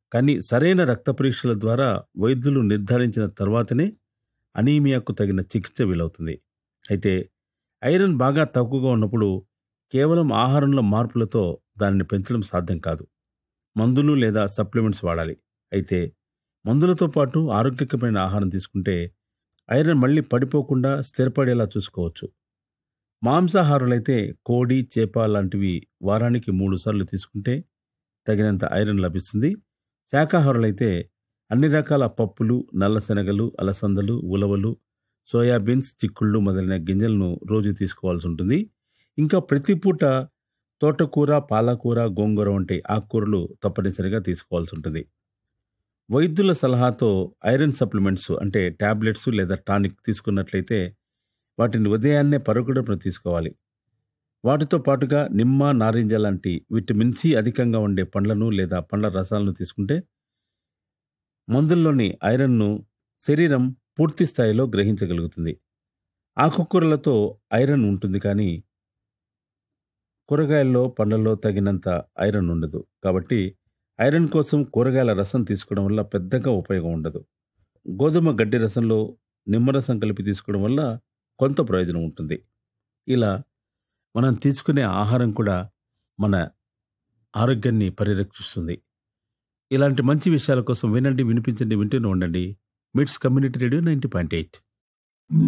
కానీ సరైన రక్త పరీక్షల ద్వారా వైద్యులు నిర్ధారించిన తర్వాతనే అనీమియాకు తగిన చికిత్స వీలవుతుంది అయితే ఐరన్ బాగా తక్కువగా ఉన్నప్పుడు కేవలం ఆహారంలో మార్పులతో దానిని పెంచడం సాధ్యం కాదు మందులు లేదా సప్లిమెంట్స్ వాడాలి అయితే మందులతో పాటు ఆరోగ్యకరమైన ఆహారం తీసుకుంటే ఐరన్ మళ్ళీ పడిపోకుండా స్థిరపడేలా చూసుకోవచ్చు మాంసాహారులైతే కోడి చేప లాంటివి వారానికి మూడు సార్లు తీసుకుంటే తగినంత ఐరన్ లభిస్తుంది శాకాహారులైతే అన్ని రకాల పప్పులు నల్ల శనగలు అలసందలు ఉలవలు సోయాబీన్స్ చిక్కుళ్ళు మొదలైన గింజలను రోజు తీసుకోవాల్సి ఉంటుంది ఇంకా ప్రతి పూట తోటకూర పాలకూర గోంగూర వంటి ఆకుకూరలు తప్పనిసరిగా తీసుకోవాల్సి ఉంటుంది వైద్యుల సలహాతో ఐరన్ సప్లిమెంట్స్ అంటే టాబ్లెట్స్ లేదా టానిక్ తీసుకున్నట్లయితే వాటిని ఉదయాన్నే పరుగుడుపున తీసుకోవాలి వాటితో పాటుగా నిమ్మ నారింజ లాంటి విటమిన్ సి అధికంగా ఉండే పండ్లను లేదా పండ్ల రసాలను తీసుకుంటే మందుల్లోని ఐరన్ను శరీరం పూర్తి స్థాయిలో గ్రహించగలుగుతుంది ఆకుకూరలతో ఐరన్ ఉంటుంది కానీ కూరగాయల్లో పండ్లలో తగినంత ఐరన్ ఉండదు కాబట్టి ఐరన్ కోసం కూరగాయల రసం తీసుకోవడం వల్ల పెద్దగా ఉపయోగం ఉండదు గోధుమ గడ్డి రసంలో నిమ్మరసం కలిపి తీసుకోవడం వల్ల కొంత ప్రయోజనం ఉంటుంది ఇలా మనం తీసుకునే ఆహారం కూడా మన ఆరోగ్యాన్ని పరిరక్షిస్తుంది ఇలాంటి మంచి విషయాల కోసం వినండి వినిపించండి వింటూనే ఉండండి MITS community radio ninety point eight